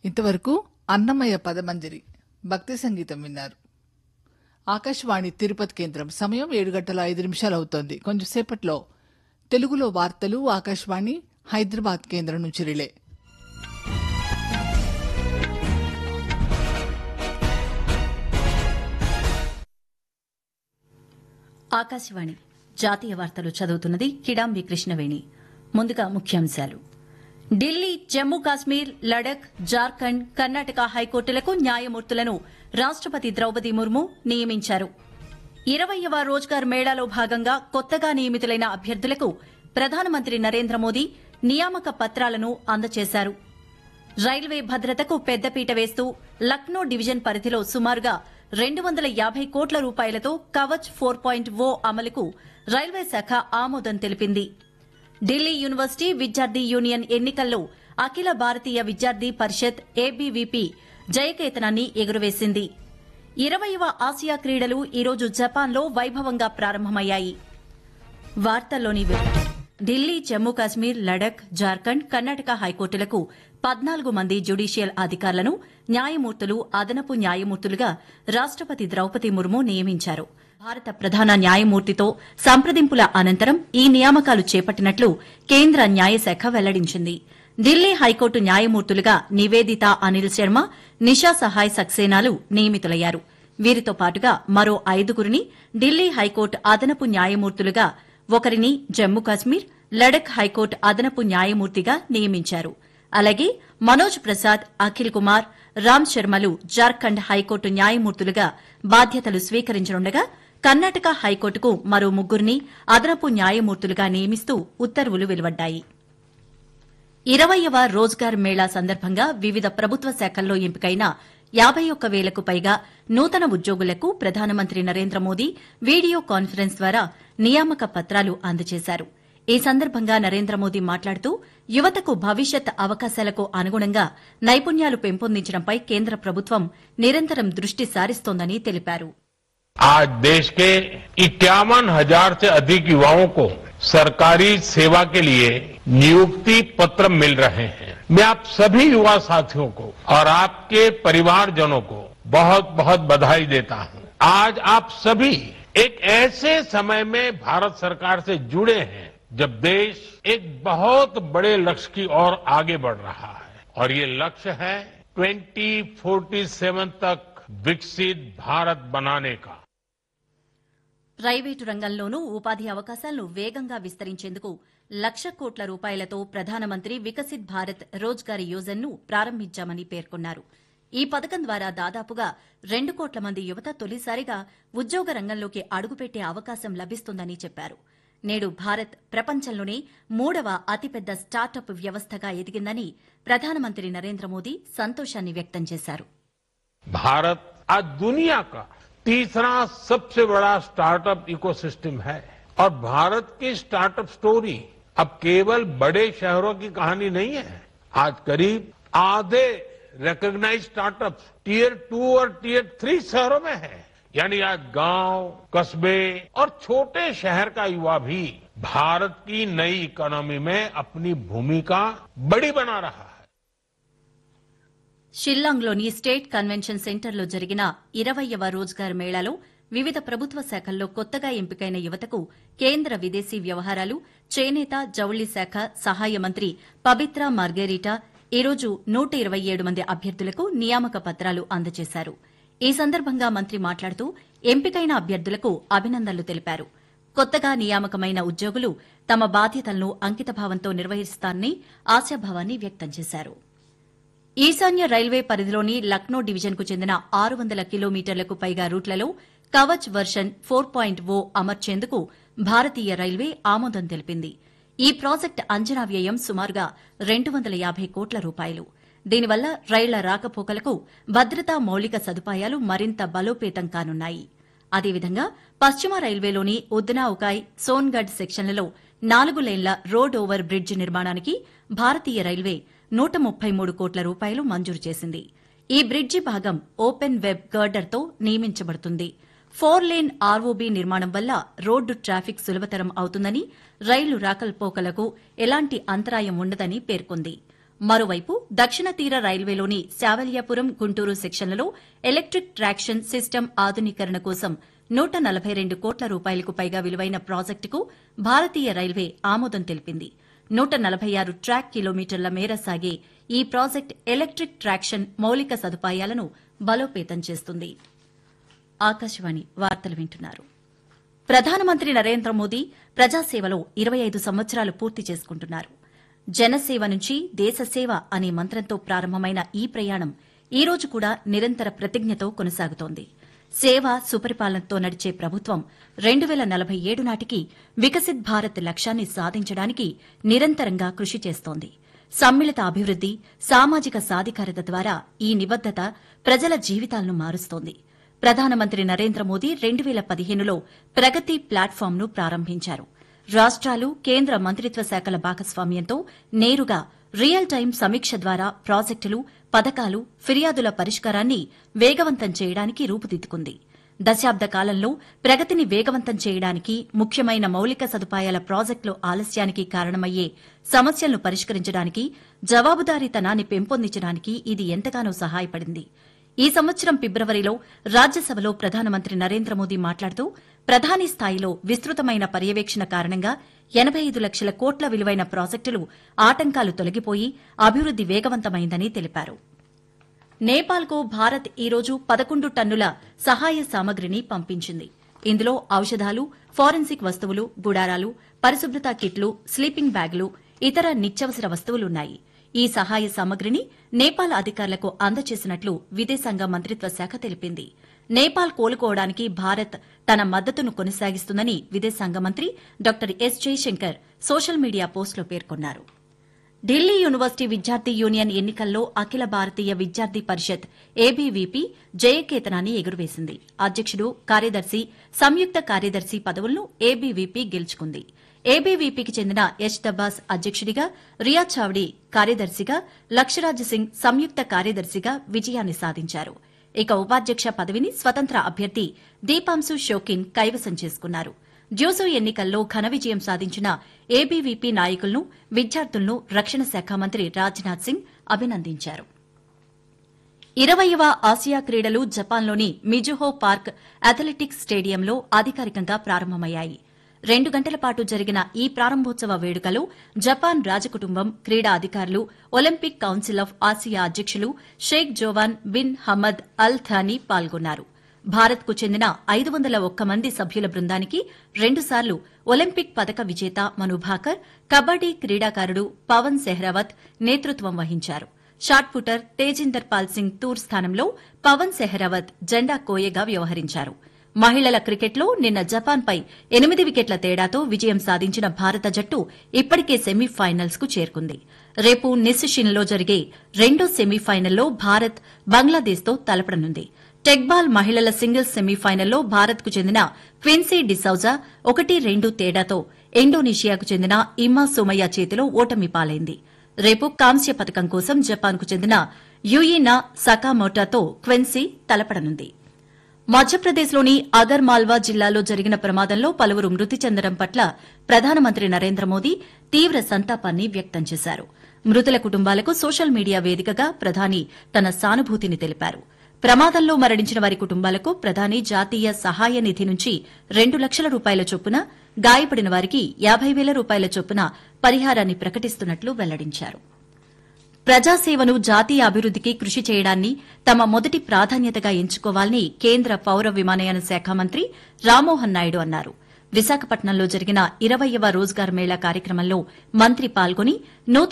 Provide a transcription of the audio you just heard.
ఇంతవరకు అన్నమయ్య పదమంజరి భక్తి సంగీతం విన్నారు ఆకాశవాణి తిరుపతి కేంద్రం సమయం ఏడు గంటల ఐదు నిమిషాలు అవుతోంది కొంచెం సేపట్లో తెలుగులో వార్తలు ఆకాశవాణి హైదరాబాద్ కేంద్రం నుంచి రిలే ఆకాశవాణి జాతీయ వార్తలు చదువుతున్నది కిడాంబి కృష్ణవేణి ముందుగా ముఖ్యాంశాలు ఢిల్లీ జమ్మూ కాశ్మీర్ లడఖ్ జార్ఖండ్ కర్ణాటక హైకోర్టులకు న్యాయమూర్తులను రాష్టపతి ద్రౌపది ముర్ము నియమించారు ఇరవయవ రోజ్గార్ మేళాలో భాగంగా కొత్తగా నియమితులైన అభ్యర్థులకు ప్రధానమంత్రి నరేంద్ర మోదీ నియామక పత్రాలను అందజేశారు రైల్వే భద్రతకు పెద్దపీట వేస్తూ లక్నో డివిజన్ పరిధిలో సుమారుగా రెండు వందల యాభై కోట్ల రూపాయలతో కవచ్ ఫోర్ పాయింట్ ఓ అమలుకు రైల్వే శాఖ ఆమోదం తెలిపింది ఢిల్లీ యూనివర్సిటీ విద్యార్థి యూనియన్ ఎన్నికల్లో అఖిల భారతీయ విద్యార్థి పరిషత్ ఏబీవీపీ జయకేతనాన్ని ఎగురవేసింది ఇరవయవ ఆసియా క్రీడలు ఈరోజు జపాన్లో వైభవంగా ప్రారంభమయ్యాయి వార్తల్లోని వివరాలు ఢిల్లీ జమ్మూ కాశ్మీర్ లడఖ్ జార్ఖండ్ కర్ణాటక హైకోర్టులకు పద్నాలుగు మంది జ్యుడీషియల్ అధికారులను న్యాయమూర్తులు అదనపు న్యాయమూర్తులుగా రాష్టపతి ద్రౌపది ముర్ము నియమించారు భారత ప్రధాన న్యాయమూర్తితో సంప్రదింపుల అనంతరం ఈ నియామకాలు చేపట్టినట్లు కేంద్ర న్యాయశాఖ వెల్లడించింది ఢిల్లీ హైకోర్టు న్యాయమూర్తులుగా నివేదిత అనిల్ శర్మ నిషా సహాయ్ సక్సేనాలు నియమితులయ్యారు వీరితో పాటుగా మరో ఐదుగురిని ఢిల్లీ హైకోర్టు అదనపు న్యాయమూర్తులుగా ఒకరిని జమ్మూ కాశ్మీర్ లడఖ్ హైకోర్టు అదనపు న్యాయమూర్తిగా నియమించారు అలాగే మనోజ్ ప్రసాద్ అఖిల్ కుమార్ రామ్ శర్మలు జార్ఖండ్ హైకోర్టు న్యాయమూర్తులుగా బాధ్యతలు స్వీకరించనుండగా కర్ణాటక హైకోర్టుకు మరో ముగ్గురిని అదనపు న్యాయమూర్తులుగా నియమిస్తూ ఉత్తర్వులు వెలువడ్డాయి ఇరవయవ రోజ్గార్ మేళా సందర్భంగా వివిధ ప్రభుత్వ శాఖల్లో ఎంపికైన యాబై ఒక్క వేలకు పైగా నూతన ఉద్యోగులకు ప్రధానమంత్రి నరేంద్ర మోదీ వీడియో కాన్ఫరెన్స్ ద్వారా నియామక పత్రాలు అందజేశారు ఈ సందర్భంగా నరేంద్ర మోదీ మాట్లాడుతూ యువతకు భవిష్యత్ అవకాశాలకు అనుగుణంగా నైపుణ్యాలు పెంపొందించడంపై కేంద్ర ప్రభుత్వం నిరంతరం దృష్టి సారిస్తోందని తెలిపారు आज देश के इक्यावन हजार से अधिक युवाओं को सरकारी सेवा के लिए नियुक्ति पत्र मिल रहे हैं मैं आप सभी युवा साथियों को और आपके परिवारजनों को बहुत बहुत बधाई देता हूं आज आप सभी एक ऐसे समय में भारत सरकार से जुड़े हैं जब देश एक बहुत बड़े लक्ष्य की ओर आगे बढ़ रहा है और ये लक्ष्य है 2047 तक विकसित भारत बनाने का ప్రైవేటు రంగంలోనూ ఉపాధి అవకాశాలను వేగంగా విస్తరించేందుకు లక్ష కోట్ల రూపాయలతో ప్రధానమంత్రి వికసిత్ భారత్ రోజ్గార్ యోజన్ను ప్రారంభించామని పేర్కొన్నారు ఈ పథకం ద్వారా దాదాపుగా రెండు కోట్ల మంది యువత తొలిసారిగా ఉద్యోగ రంగంలోకి అడుగుపెట్టే అవకాశం లభిస్తుందని చెప్పారు నేడు భారత్ ప్రపంచంలోనే మూడవ అతిపెద్ద స్టార్టప్ వ్యవస్థగా ఎదిగిందని ప్రధానమంత్రి నరేంద్ర మోదీ సంతోషాన్ని వ్యక్తం చేశారు भारत आज दुनिया का तीसरा सबसे बड़ा स्टार्टअप इकोसिस्टम है और भारत की स्टार्टअप स्टोरी अब केवल बड़े शहरों की कहानी नहीं है आज करीब आधे रिकॉग्नाइज स्टार्टअप टीयर टू और टीयर थ्री शहरों में है यानी आज गांव कस्बे और छोटे शहर का युवा भी भारत की नई इकोनॉमी में अपनी भूमिका बड़ी बना रहा है షిల్లాంగ్లోని స్టేట్ కన్వెన్షన్ సెంటర్లో జరిగిన ఇరవయవ రోజ్గార్ మేళాలో వివిధ ప్రభుత్వ శాఖల్లో కొత్తగా ఎంపికైన యువతకు కేంద్ర విదేశీ వ్యవహారాలు చేనేత జౌళి శాఖ సహాయ మంత్రి పబిత్రా మార్గేరిటా ఈరోజు నూట ఇరవై ఏడు మంది అభ్యర్థులకు నియామక పత్రాలు అందజేశారు ఈ సందర్భంగా మంత్రి మాట్లాడుతూ ఎంపికైన అభ్యర్థులకు అభినందనలు తెలిపారు కొత్తగా నియామకమైన ఉద్యోగులు తమ బాధ్యతలను అంకితభావంతో నిర్వహిస్తారని ఆశాభావాన్ని వ్యక్తం చేశారు ఈశాన్య రైల్వే పరిధిలోని లక్నో డివిజన్కు చెందిన ఆరు వందల కిలోమీటర్లకు పైగా రూట్లలో Kavach version four point O అమర్చేందుకు భారతీయ రైల్వే ఆమోదం తెలిపింది ఈ ప్రాజెక్టు అంచనా వ్యయం సుమారుగా రెండు వందల యాభై కోట్ల రూపాయలు దీనివల్ల రైళ్ల రాకపోకలకు భద్రతా మౌలిక సదుపాయాలు మరింత బలోపేతం కానున్నాయి అదేవిధంగా పశ్చిమ రైల్వేలోని ఉద్నా ఉకాయ్ సోన్గఢ్ సెక్షన్లలో నాలుగు లేన్ల రోడ్ ఓవర్ బ్రిడ్జ్ నిర్మాణానికి భారతీయ రైల్వే నూట ముప్పై మూడు కోట్ల రూపాయలు మంజూరు చేసింది ఈ బ్రిడ్జి భాగం ఓపెన్ వెబ్ గర్డర్తో నియమించబడుతుంది ఫోర్ లేన్ ఆర్ఓబీ నిర్మాణం వల్ల రోడ్డు ట్రాఫిక్ సులభతరం అవుతుందని రైలు రాకల్పోకలకు ఎలాంటి అంతరాయం ఉండదని పేర్కొంది మరోవైపు దక్షిణ తీర రైల్వేలోని శావల్యాపురం గుంటూరు సెక్షన్లలో ఎలక్ట్రిక్ ట్రాక్షన్ సిస్టమ్ ఆధునీకరణ కోసం నూట నలభై రెండు కోట్ల రూపాయలకు పైగా విలువైన ప్రాజెక్టుకు భారతీయ రైల్వే ఆమోదం తెలిపింది నూట నలభై ఆరు ట్రాక్ కిలోమీటర్ల మేర సాగే ఈ ప్రాజెక్ట్ ఎలక్ట్రిక్ ట్రాక్షన్ మౌలిక సదుపాయాలను బలోపేతం చేస్తుంది ఆకాశవాణి వార్తలు వింటున్నారు ప్రధానమంత్రి నరేంద్ర మోదీ ప్రజాసేవలో ఇరవై ఐదు సంవత్సరాలు పూర్తి చేసుకుంటున్నారు జనసేవ నుంచి దేశసేవ అనే మంత్రంతో ప్రారంభమైన ఈ ప్రయాణం ఈ రోజు కూడా నిరంతర ప్రతిజ్ఞతో కొనసాగుతోంది సేవ సుపరిపాలనతో నడిచే ప్రభుత్వం రెండు వేల నలభై ఏడు నాటికి వికసిత్ భారత్ లక్ష్యాన్ని సాధించడానికి నిరంతరంగా కృషి చేస్తోంది సమ్మిళిత అభివృద్ది సామాజిక సాధికారత ద్వారా ఈ నిబద్దత ప్రజల జీవితాలను మారుస్తోంది ప్రధానమంత్రి నరేంద్ర మోదీ రెండు వేల పదిహేనులో ప్రగతి ప్లాట్ఫామ్ను ప్రారంభించారు రాష్ట్రాలు కేంద్ర మంత్రిత్వ శాఖల భాగస్వామ్యంతో నేరుగా రియల్ టైం సమీక్ష ద్వారా ప్రాజెక్టులు పథకాలు ఫిర్యాదుల పరిష్కారాన్ని వేగవంతం చేయడానికి రూపుదిద్దుకుంది దశాబ్ద కాలంలో ప్రగతిని వేగవంతం చేయడానికి ముఖ్యమైన మౌలిక సదుపాయాల ప్రాజెక్టులు ఆలస్యానికి కారణమయ్యే సమస్యలను పరిష్కరించడానికి జవాబుదారీతనాన్ని పెంపొందించడానికి ఇది ఎంతగానో సహాయపడింది ఈ సంవత్సరం ఫిబ్రవరిలో రాజ్యసభలో ప్రధానమంత్రి నరేంద్ర మోదీ మాట్లాడుతూ ప్రధాని స్థాయిలో విస్తృతమైన పర్యవేక్షణ కారణంగా ఎనబై ఐదు లక్షల కోట్ల విలువైన ప్రాజెక్టులు ఆటంకాలు తొలగిపోయి అభివృద్ది వేగవంతమైందని తెలిపారు నేపాల్కు భారత్ ఈరోజు పదకొండు టన్నుల సహాయ సామగ్రిని పంపించింది ఇందులో ఔషధాలు ఫోరెన్సిక్ వస్తువులు గుడారాలు పరిశుభ్రత కిట్లు స్లీపింగ్ బ్యాగులు ఇతర నిత్యావసర వస్తువులున్నాయి ఈ సహాయ సామగ్రిని నేపాల్ అధికారులకు అందజేసినట్లు విదేశాంగ మంత్రిత్వ శాఖ తెలిపింది నేపాల్ కోలుకోవడానికి భారత్ తన మద్దతును కొనసాగిస్తుందని విదేశాంగ మంత్రి doctor S Jaishankar social media పోస్టులో పేర్కొన్నారు ఢిల్లీ యూనివర్సిటీ విద్యార్థి యూనియన్ ఎన్నికల్లో అఖిల భారతీయ విద్యార్థి పరిషత్ ఏబీవీపీ జయకేతనాన్ని ఎగురవేసింది అధ్యకుడు కార్యదర్శి సంయుక్త కార్యదర్శి పదవులను ఏబీవీపీ గెలుచుకుంది ఏబీవీపీకి చెందిన యశ్ దబ్బాస్ అధ్యకుడిగా రియా చావ్డీ కార్యదర్శిగా లక్షరాజ్ సింగ్ సంయుక్త కార్యదర్శిగా విజయాన్ని సాధించారు ఇక ఉపాధ్యక్ష పదవిని స్వతంత్ర అభ్యర్థి దీపాంశు షోకిన్ కైవసం చేసుకున్నారు డ్యూసు ఎన్నికల్లో ఘన విజయం సాధించిన ఏబీవీపీ నాయకులను విద్యార్థులను రక్షణ శాఖ మంత్రి రాజ్నాథ్ సింగ్ అభినందించారు ఇరవయవ ఆసియా క్రీడలు జపాన్లోని మిజుహో పార్క్ అథ్లెటిక్స్ స్టేడియంలో అధికారికంగా ప్రారంభమయ్యాయి రెండు గంటల పాటు జరిగిన ఈ ప్రారంభోత్సవ వేడుకలో జపాన్ రాజకుటుంబం క్రీడా అధికారులు ఒలింపిక్ కౌన్సిల్ ఆఫ్ ఆసియా అధ్యకులు Sheikh Jowan bin Hamad Al Thani పాల్గొన్నారు భారత్కు చెందిన ఐదు వందల ఒక్క మంది సభ్యుల బృందానికి రెండుసార్లు ఒలింపిక్ పతక విజేత మను భాకర్ కబడ్డీ క్రీడాకారుడు పవన్ సెహ్రావత్ నేతృత్వం వహించారు షాట్ పుటర్ తేజిందర్ పాల్ సింగ్ తూర్ స్థానంలో పవన్ సెహ్రావత్ జెండా కోయగా వ్యవహరించారు మహిళల క్రికెట్లో నిన్న జపాన్పై ఎనిమిది వికెట్ల తేడాతో విజయం సాధించిన భారత జట్టు ఇప్పటికే సెమీఫైనల్స్ కు చేరుకుంది రేపు నిస్సిషిన్లో జరిగే రెండో సెమీఫైనల్లో భారత్ బంగ్లాదేశ్తో తలపడనుంది టెక్బాల్ మహిళల సింగిల్స్ సెమీఫైనల్లో భారత్కు చెందిన క్విన్సీ డిసౌజా ఒకటి రెండు తేడాతో ఇండోనేషియాకు చెందిన ఇమ్మా సోమయ్య చేతిలో ఓటమి పాలైంది రేపు కాంస్య పథకం కోసం జపాన్కు చెందిన యుయినా సకామోటాతో క్వెన్సీ తలపడనుంది మధ్యప్రదేశ్లోని అగర్ మాల్వా జిల్లాలో జరిగిన ప్రమాదంలో పలువురు మృతి చెందడం పట్ల ప్రధానమంత్రి నరేంద్ర మోదీ తీవ్ర సంతాపాన్ని వ్యక్తం చేశారు మృతుల కుటుంబాలకు సోషల్ మీడియా వేదికగా ప్రధాని తన సానుభూతిని తెలిపారు ప్రమాదంలో మరణించిన వారి కుటుంబాలకు ప్రధాని జాతీయ సహాయ నిధి నుంచి రెండు లక్షల రూపాయల చొప్పున గాయపడిన వారికి యాబై వేల రూపాయల చొప్పున పరిహారాన్ని ప్రకటిస్తున్నట్లు వెల్లడించారు ప్రజాసేవను జాతీయ అభివృద్దికి కృషి చేయడాన్ని తమ మొదటి ప్రాధాన్యతగా ఎంచుకోవాలని కేంద్ర పౌర విమానయాన శాఖ మంత్రి రామ్మోహన్ నాయుడు అన్నారు విశాఖపట్నంలో జరిగిన ఇరవయవ రోజ్గార్ మేళా కార్యక్రమంలో మంత్రి పాల్గొని నూతన